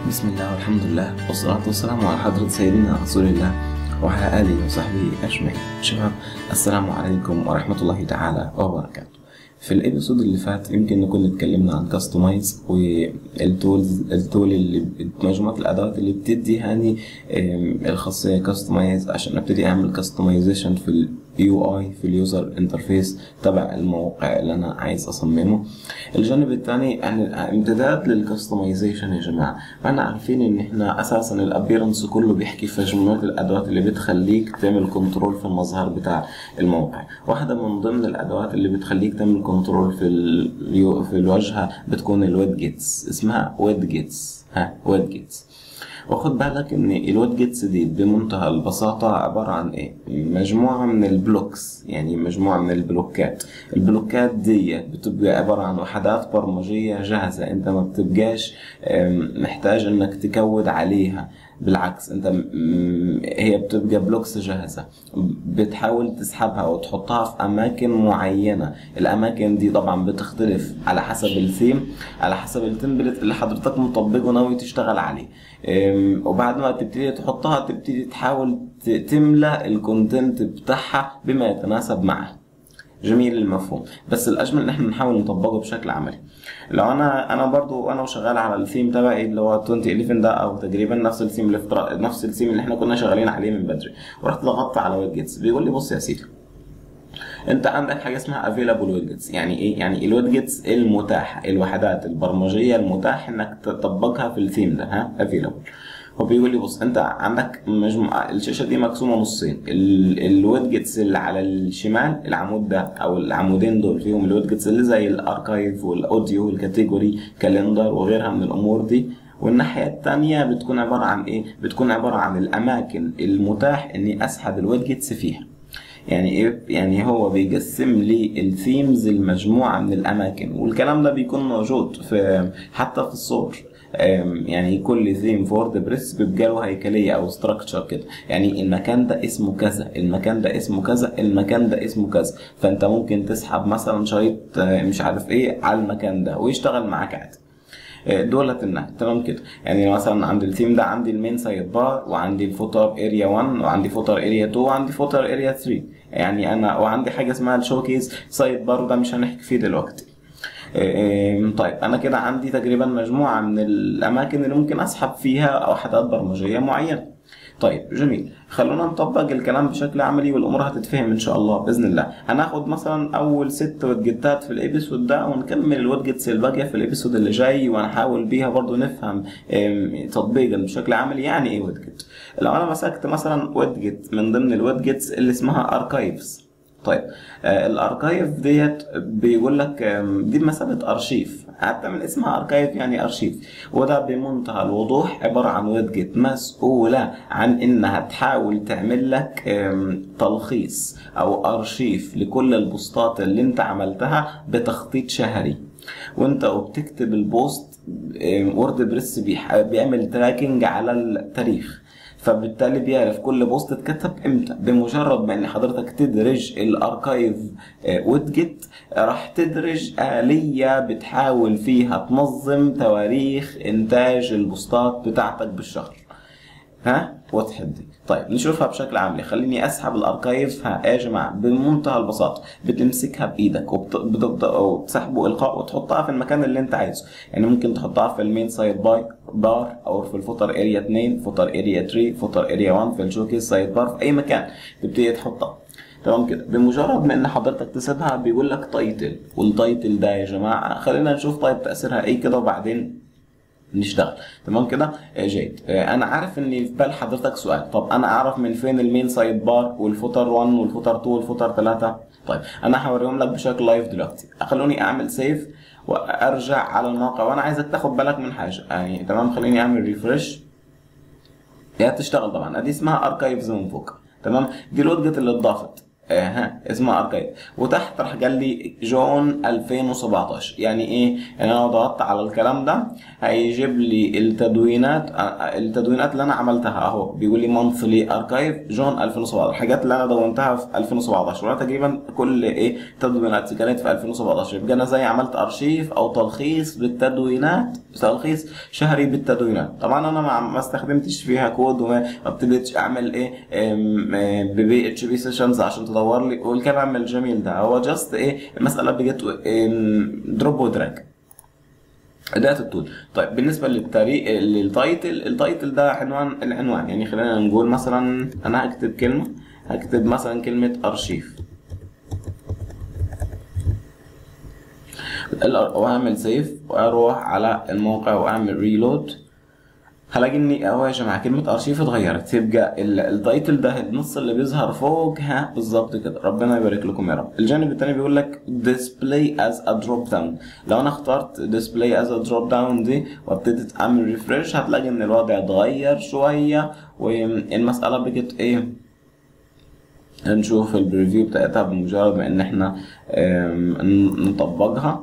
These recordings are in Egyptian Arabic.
بسم الله والحمد لله والصلاة والسلام على حضرة سيدنا رسول الله وعلى آله وصحبه أجمعين شباب السلام عليكم ورحمة الله تعالى وبركاته في الابيسود اللي فات يمكن نكون اتكلمنا عن كاستمايز والتولز التول اللي مجموعة الادوات اللي بتدي هاني الخاصية كاستمايز عشان ابتدي اعمل كاستمايزيشن في اليو اي في اليوزر انترفيس تبع الموقع اللي انا عايز اصممه الجانب الثاني يعني امتداد للكاستمايزيشن يا جماعه احنا عارفين ان احنا اساسا الابيرنس كله بيحكي في مجموعه الادوات اللي بتخليك تعمل كنترول في المظهر بتاع الموقع واحده من ضمن الادوات اللي بتخليك تعمل كنترول في اليو في الواجهه بتكون الويدجيتس اسمها ويدجيتس ها ويدجيتس واخد بالك ان الويدجيتس دي بمنتهى البساطة عبارة عن ايه مجموعة من البلوكس يعني مجموعة من البلوكات البلوكات دي بتبقى عبارة عن وحدات برمجية جاهزة انت ما بتبقاش محتاج انك تكود عليها بالعكس انت هي بتبقى بلوكس جاهزة بتحاول تسحبها وتحطها في اماكن معينة الاماكن دي طبعا بتختلف على حسب الثيم على حسب التمبلت اللي حضرتك مطبقه ناوي تشتغل عليه وبعد ما تبتدي تحطها تبتدي تحاول تملى الكونتنت بتاعها بما يتناسب معها جميل المفهوم بس الاجمل ان احنا نحاول نطبقه بشكل عملي لو انا انا برضو انا وشغال على الثيم تبعي اللي هو 2011 ده او تقريبا نفس الثيم اللي فترة نفس الثيم اللي احنا كنا شغالين عليه من بدري ورحت ضغطت على ويب جيتس بيقول لي بص يا سيدي انت عندك حاجه اسمها افيلابل ويدجتس يعني ايه يعني الويدجتس المتاحه الوحدات البرمجيه المتاح انك تطبقها في الثيم ده ها افيلابل هو بيقول لي بص انت عندك مجموعه الشاشه دي مقسومه نصين الويدجتس اللي على الشمال العمود ده او العمودين دول فيهم الويدجتس اللي زي الاركايف والاوديو والكاتيجوري كالندر وغيرها من الامور دي والناحية التانية بتكون عبارة عن ايه؟ بتكون عبارة عن الأماكن المتاح إني أسحب الويدجتس فيها. يعني ايه يعني هو بيقسم لي الثيمز المجموعه من الاماكن والكلام ده بيكون موجود في حتى في الصور يعني كل ثيم في وورد بريس بيبقى له هيكليه او ستراكشر كده يعني المكان ده اسمه كذا المكان ده اسمه كذا المكان ده اسمه كذا فانت ممكن تسحب مثلا شريط مش عارف ايه على المكان ده ويشتغل معاك عادي دولت النهي تمام كده يعني مثلا عند الثيم ده عندي المين سايد بار وعندي الفوتر اريا 1 وعندي فوتر اريا 2 وعندي فوتر اريا 3 يعني انا وعندي حاجه اسمها الشوكيز سايد بار وده مش هنحكي فيه دلوقتي طيب انا كده عندي تقريبا مجموعه من الاماكن اللي ممكن اسحب فيها وحدات برمجيه معينه طيب جميل خلونا نطبق الكلام بشكل عملي والامور هتتفهم ان شاء الله باذن الله هناخد مثلا اول ست ويدجتات في الابيسود ده ونكمل الويدجتس الباقيه في الابيسود اللي جاي ونحاول بيها برضو نفهم تطبيقا بشكل عملي يعني ايه ويدجت لو انا مسكت مثلا ويدجت من ضمن الويدجتس اللي اسمها اركايفز طيب آه الاركايف ديت بيقول لك دي بمثابه ارشيف حتى من اسمها اركايف يعني ارشيف وده بمنتهى الوضوح عباره عن ويدجت مسؤوله عن انها تحاول تعمل لك تلخيص او ارشيف لكل البوستات اللي انت عملتها بتخطيط شهري وانت وبتكتب البوست وورد بريس بيعمل تراكنج على التاريخ فبالتالي بيعرف كل بوست اتكتب امتى بمجرد ما ان حضرتك تدرج الاركايف ويدجت راح تدرج آلية بتحاول فيها تنظم تواريخ انتاج البوستات بتاعتك بالشهر ها وضحت دي طيب نشوفها بشكل عملي خليني اسحب الاركايف ها يا جماعه بمنتهى البساطه بتمسكها بايدك وبتسحبه القاء وتحطها في المكان اللي انت عايزه يعني ممكن تحطها في المين سايد باي بار او في الفوتر اريا 2 فوتر اريا 3 فوتر اريا 1 في الشوكيس سايد بار في اي مكان تبتدي تحطها تمام كده بمجرد ما ان حضرتك تسيبها بيقول لك تايتل والتايتل ده يا جماعه خلينا نشوف طيب تاثيرها ايه كده وبعدين نشتغل تمام كده جيد انا عارف ان في بال حضرتك سؤال طب انا اعرف من فين المين سايد بار والفوتر 1 والفوتر 2 والفوتر 3 طيب انا هوريهم لك بشكل لايف دلوقتي خلوني اعمل سيف وارجع على الموقع وانا عايزك تاخد بالك من حاجه يعني تمام خليني اعمل ريفرش هي تشتغل طبعا ادي اسمها اركايفز من فوق تمام دي الوجهه اللي اتضافت آه ها اسمها اركايف وتحت راح قال لي جون 2017 يعني ايه يعني انا لو ضغطت على الكلام ده هيجيب لي التدوينات آه، التدوينات اللي انا عملتها اهو بيقول لي مونثلي اركايف جون 2017 الحاجات اللي انا دونتها في 2017 وانا تقريبا كل ايه تدويناتي كانت في 2017 يبقى انا زي عملت ارشيف او تلخيص بالتدوينات تلخيص شهري بالتدوينات طبعا انا ما ما استخدمتش فيها كود وما ما ابتديتش اعمل ايه ببي اتش بي سيشنز عشان تدور لي والكلام الجميل ده هو جاست ايه المساله بقت دروب ودراج اداة التول طيب بالنسبة للطريق للتايتل التايتل ده عنوان العنوان يعني خلينا نقول مثلا انا هكتب كلمة هكتب مثلا كلمة ارشيف الأر- واعمل سيف واروح على الموقع واعمل ريلود هلاقي اني اهو يا جماعه كلمه ارشيف اتغيرت تبقى ال- التايتل ده النص اللي بيظهر فوق ها بالظبط كده ربنا يبارك لكم يا رب الجانب الثاني بيقول لك display as a drop down لو انا اخترت display as a drop down دي وابتديت اعمل ريفرش هتلاقي ان الوضع اتغير شويه والمساله بقت ايه نشوف البريفيو بتاعتها بمجرد ما ان احنا آم، نطبقها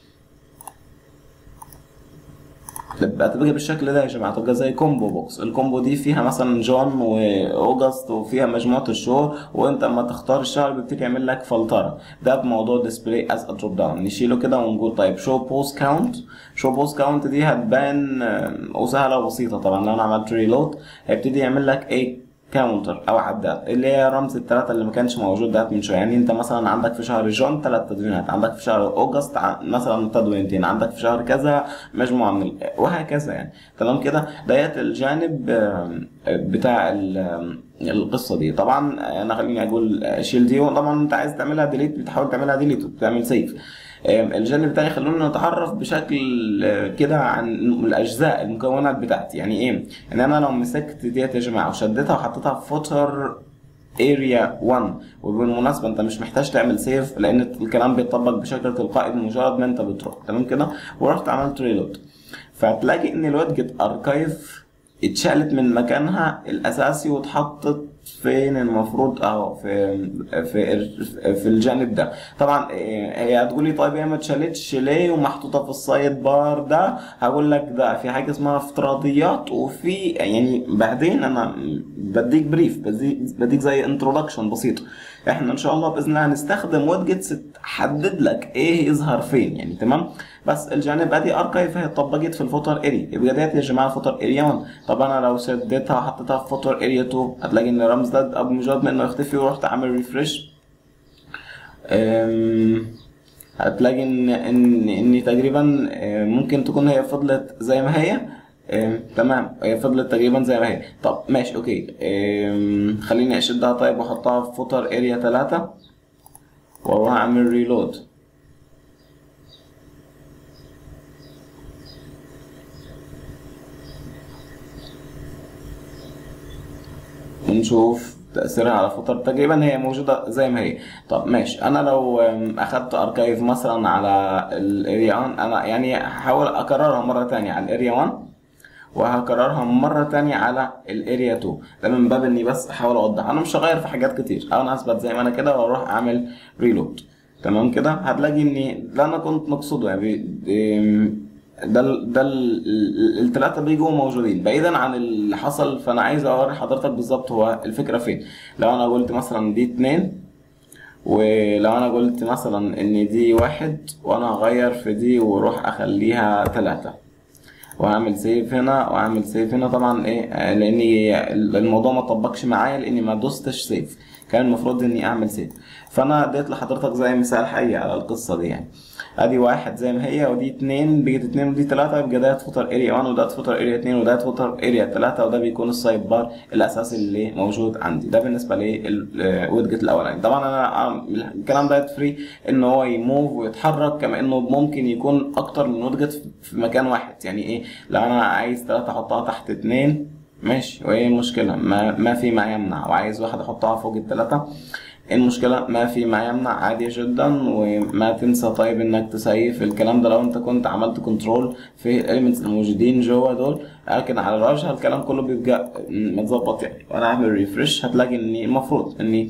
تبقى تبقى بالشكل ده يا جماعه تبقى زي كومبو بوكس الكومبو دي فيها مثلا جون واوجست وفيها مجموعه الشهور وانت اما تختار الشهر بيبتدي يعمل لك فلتره ده بموضوع ديسبلاي از دروب داون نشيله كده ونقول طيب شو بوست كاونت شو بوست كاونت دي هتبان آه، وسهله وبسيطه طبعا لو انا عملت ريلود هيبتدي يعمل لك ايه كاونتر او عداد اللي هي رمز الثلاثه اللي ما كانش موجود ده من شويه يعني انت مثلا عندك في شهر جون ثلاث تدوينات عندك في شهر اوجست ع- مثلا تدوينتين عندك في شهر كذا مجموعه من ال- وهكذا يعني تمام كده ديت الجانب آم، بتاع ال- آم، القصه دي طبعا انا خليني اقول شيل دي طبعا انت عايز تعملها ديليت بتحاول تعملها ديليت وبتعمل سيف آم، الجانب الثاني خلونا نتعرف بشكل آه، كده عن الاجزاء المكونات بتاعتي يعني ايه يعني انا لو مسكت ديت يا جماعه وشدتها وحطيتها في فوتر اريا 1 وبالمناسبه انت مش محتاج تعمل سيف لان الكلام بيطبق بشكل تلقائي بمجرد ما انت بتروح تمام كده ورحت عملت ريلود فهتلاقي ان الويدجت اركايف اتشالت من مكانها الاساسي واتحطت فين المفروض اهو في في في الجانب ده طبعا إيه، هي هتقولي طيب هي ما اتشالتش ليه ومحطوطه في السايد بار ده هقول لك ده في حاجه اسمها افتراضيات وفي يعني بعدين انا بديك بريف بديك بديك زي انترودكشن بسيط احنا ان شاء الله باذن الله هنستخدم ويدجتس تحدد لك ايه يظهر فين يعني تمام بس الجانب ادي اركايف هي اتطبقت في الفوتر اريا يبقى ديت يا جماعه فوتر اريا 1 طب انا لو شديتها وحطيتها في فوتر اريا 2 هتلاقي ان الرمز ده بمجرد ما انه يختفي ورحت عامل ريفرش هتلاقي ان ان ان تقريبا آه، ممكن تكون هي فضلت زي ما هي آم، تمام هي فضلت تقريبا زي ما هي طب ماشي اوكي آم، خليني اشدها طيب واحطها في فوتر اريا 3 واروح اعمل ريلود ونشوف تأثيرها على فوتر تقريبا هي موجودة زي ما هي طب ماشي أنا لو أم، أخدت أركايف مثلا على الاريا 1 أنا يعني هحاول أكررها مرة تانية على الاريا 1 وهكررها مرة تانية على الاريا 2 ده من باب اني بس احاول اوضح انا مش هغير في حاجات كتير انا اثبت زي ما انا كده واروح اعمل ريلود تمام كده هتلاقي اني اللي انا كنت مقصوده يعني بي- ده ال ده الثلاثه بيجوا موجودين بعيدا عن اللي حصل فانا عايز اوري حضرتك بالظبط هو الفكره فين لو انا قلت مثلا دي اتنين ولو انا قلت مثلا ان دي واحد وانا هغير في دي واروح اخليها ثلاثة وهعمل سيف هنا وهعمل سيف هنا طبعا ايه آه، لاني الموضوع ما طبقش معايا لاني ما دوستش سيف كان المفروض اني اعمل سيف فانا اديت لحضرتك زي مثال حي على القصه دي يعني ادي واحد زي ما هي ودي اتنين بقت اتنين ودي تلاته يبقى ده فوتر اريا 1 وده فوتر اريا 2 وده فوتر اريا 3 وده بيكون السايد بار الاساسي اللي موجود عندي ده بالنسبه للويدجت الاولاني طبعا انا آه، الكلام ده فري ان هو يموف ويتحرك كما انه ممكن يكون اكتر من ويدجت في مكان واحد يعني ايه لو انا عايز ثلاثه احطها تحت اتنين ماشي وايه المشكله ما ما في ما يمنع وعايز واحد احطها فوق الثلاثه إيه المشكلة ما في ما يمنع عادي جدا وما تنسى طيب انك تسيف الكلام ده لو انت كنت عملت كنترول في الاليمنتس الموجودين جوه دول لكن على الواجهة الكلام كله بيبقى متظبط يعني وانا اعمل ريفرش هتلاقي اني المفروض اني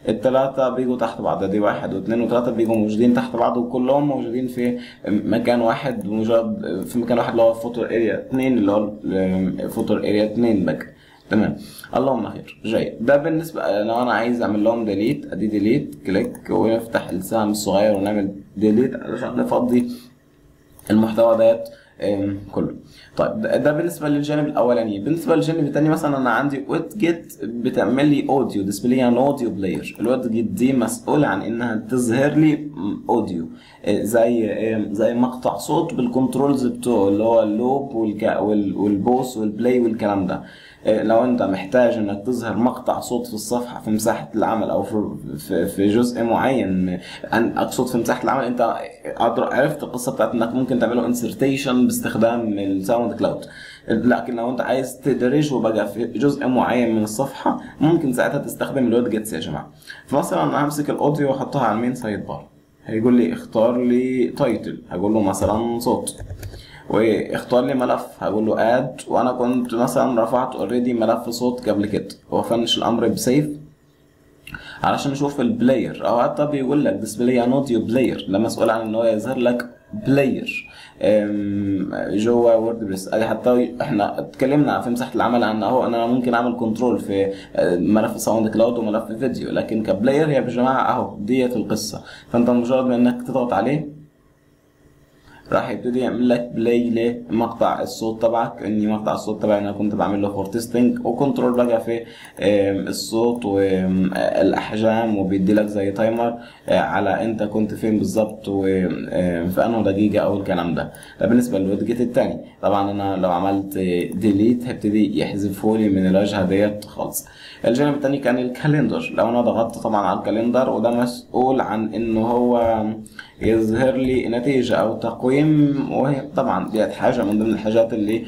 الثلاثه بيجوا تحت بعض دي واحد واثنين وثلاثه بيجوا موجودين تحت بعض وكلهم موجودين في مكان واحد مجرد في مكان واحد اللي هو فوتور اريا 2 اللي هو فوتور اريا 2 بقى تمام اللهم خير جيد ده بالنسبه لو انا عايز اعمل لهم ديليت ادي ديليت كليك ونفتح السهم الصغير ونعمل ديليت علشان نفضي المحتوى ديت آم، كله طيب ده ده بالنسبه للجانب الاولاني بالنسبه للجانب الثاني مثلا انا عندي ويت جيت بتعمل لي اوديو ديسبلاي يعني اوديو بلاير الويت جيت دي مسؤوله عن انها تظهر لي م، اوديو آه، زي آه، زي مقطع صوت بالكنترولز بتوعه اللي هو اللوب والك- وال- والبوس والبلاي والكلام ده آه، لو انت محتاج انك تظهر مقطع صوت في الصفحه في مساحه العمل او في في, في جزء معين عن اقصد في مساحه العمل انت أدر- عرفت القصه بتاعت انك ممكن تعمله انسرتيشن باستخدام الساوند كلاود لكن لو انت عايز تدرجه بقى في جزء معين من الصفحه ممكن ساعتها تستخدم الويب جيتس يا جماعه فمثلا انا همسك الاوديو واحطها على المين سايد بار هيقول لي اختار لي تايتل هقول له مثلا صوت واختار لي ملف هقول له اد وانا كنت مثلا رفعت اوريدي ملف صوت قبل كده وافنش الامر بسيف علشان نشوف البلاير او حتى بيقول لك ديسبلاي ان اوديو بلاير ده مسؤول عن ان هو يظهر لك بلاير جوه ووردبريس ادي حتى احنا اتكلمنا في مساحه العمل عن اهو انا ممكن اعمل كنترول في آه، ملف ساوند كلاود وملف فيديو لكن كبلاير هي يا جماعه اهو ديت القصه فانت مجرد ما انك تضغط عليه راح يبتدي يعمل لك بلاي لمقطع الصوت تبعك اني مقطع الصوت تبعي انا كنت بعمل له فور تيستنج وكنترول بقى في آم، الصوت والاحجام وبيدي لك زي تايمر آه، على انت كنت فين بالظبط وفي انه دقيقه او الكلام ده ده بالنسبه للويدجيت التاني طبعا انا لو عملت ديليت هيبتدي يحذفه لي من الواجهه ديت خالص الجانب التاني كان الكالندر لو انا ضغطت طبعا على الكالندر وده مسؤول عن انه هو يظهر لي نتيجة أو تقويم وهي طبعا ديت حاجة من ضمن الحاجات اللي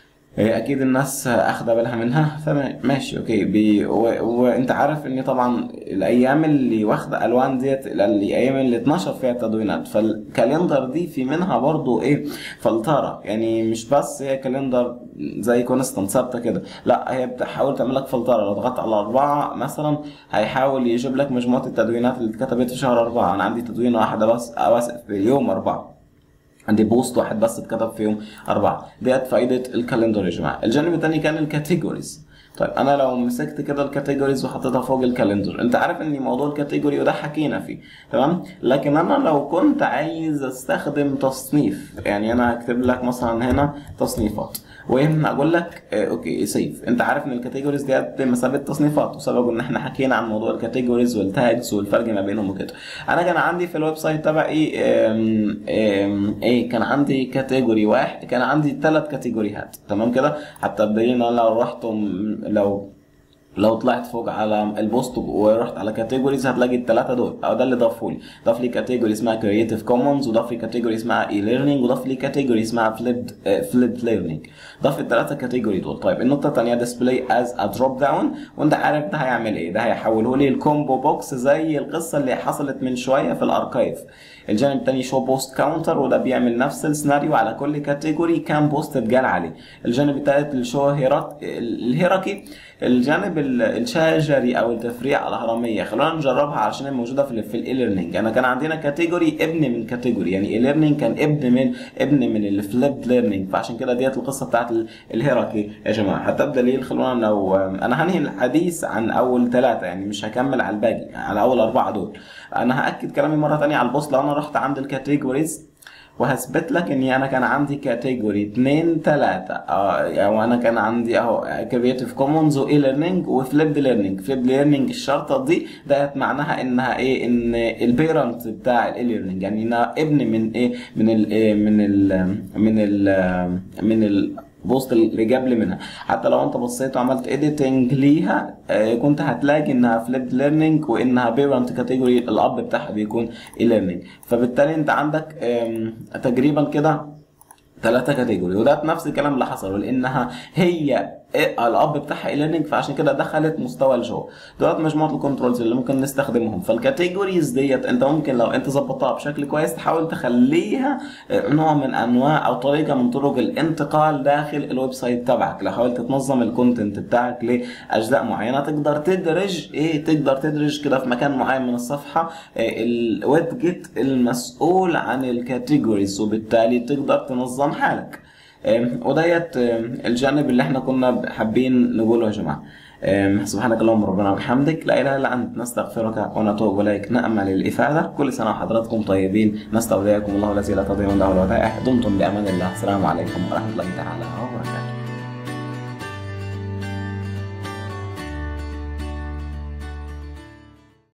هي اكيد الناس اخده بالها منها فماشي اوكي بي و... وانت عارف ان طبعا الايام اللي واخده الوان ديت الايام اللي اتنشر فيها التدوينات فالكالندر دي في منها برضو ايه فلتره يعني مش بس هي كالندر زي كونستانت ثابته كده لا هي بتحاول تعمل لك فلتره لو ضغطت على اربعه مثلا هيحاول يجيب لك مجموعه التدوينات اللي اتكتبت في شهر اربعه انا عندي تدوينه واحده بس بس في يوم اربعه عندي بوست واحد بس اتكتب في يوم أربعة ديت فائدة الكالندر يا جماعة الجانب التاني كان الكاتيجوريز طيب انا لو مسكت كده الكاتيجوريز وحطيتها فوق الكالندر انت عارف ان موضوع الكاتيجوري وده حكينا فيه تمام لكن انا لو كنت عايز استخدم تصنيف يعني انا هكتب لك مثلا هنا تصنيفات وهنا اقول لك اه اوكي سيف انت عارف ان الكاتيجوريز ديت بمثابه تصنيفات وسبب ان احنا حكينا عن موضوع الكاتيجوريز والتاجز والفرق ما بينهم وكده انا كان عندي في الويب سايت تبعي ام ام ايه كان عندي كاتيجوري واحد كان عندي ثلاث كاتيجوريات تمام كده حتى بدليل ان لو رحت لو لو طلعت فوق على البوست ورحت على كاتيجوريز هتلاقي الثلاثه دول او ده اللي ضافوا لي ضاف لي كاتيجوري اسمها كرييتيف كومنز وضاف لي كاتيجوري اسمها اي ليرنينج وضاف لي كاتيجوري اسمها فليبد فليبد ليرنينج ضاف الثلاثه كاتيجوري دول طيب النقطه الثانيه ديسبلاي از ا دروب داون وانت عارف ده هيعمل ايه ده هيحوله لي الكومبو بوكس زي القصه اللي حصلت من شويه في الاركايف الجانب الثاني شو بوست كاونتر وده بيعمل نفس السيناريو على كل كاتيجوري كام بوست اتجال عليه الجانب الثالث الشو الهيراركي الجانب الشجري او التفريع الهرميه خلونا نجربها علشان هي موجوده في في الاي ليرنينج انا كان عندنا كاتيجوري ابن من كاتيجوري يعني اي ليرنينج كان ابن من ابن من الفليب ليرنينج فعشان كده ديت القصه بتاعت الهيراركي يا جماعه حتى بدليل خلونا لو انا هنهي الحديث عن اول ثلاثه يعني مش هكمل على الباقي على اول اربعه دول انا هاكد كلامي مره ثانيه على البوست لو انا رحت عند الكاتيجوريز وهثبت لك اني انا كان عندي كاتيجوري 2 3 اه او انا كان عندي اهو كرييتيف كومونز واي ليرنينج وفليبد ليرنينج فليبد ليرنينج الشرطه دي ديت معناها انها ايه ان البيرنت بتاع الاي ليرنينج يعني انها ابن من ايه من ال من ال من ال من ال بوست اللي جاب لي منها حتى لو انت بصيت وعملت اديتنج ليها آه كنت هتلاقي انها فليبد ليرنينج وانها بيرنت كاتيجوري الاب بتاعها بيكون اي ليرنينج فبالتالي انت عندك تقريبا كده ثلاثة كاتيجوري وده نفس الكلام اللي حصل لانها هي إيه الاب بتاعها اي ليرنينج فعشان كده دخلت مستوى الجو دولت مجموعه الكنترولز اللي ممكن نستخدمهم فالكاتيجوريز ديت انت ممكن لو انت ظبطتها بشكل كويس تحاول تخليها نوع من انواع او طريقه من طرق الانتقال داخل الويب سايت تبعك لو حاولت تنظم الكونتنت بتاعك لاجزاء معينه تقدر تدرج ايه تقدر تدرج كده في مكان معين من الصفحه الويب جيت المسؤول عن الكاتيجوريز وبالتالي تقدر تنظم حالك وديت الجانب اللي احنا كنا حابين نقوله يا جماعه سبحانك اللهم ربنا وبحمدك لا اله الا انت نستغفرك ونتوب اليك نامل الافاده كل سنه وحضراتكم طيبين نستودعكم الله الذي لا تضيع عنده الودائع دمتم بامان الله السلام عليكم ورحمه الله تعالى وبركاته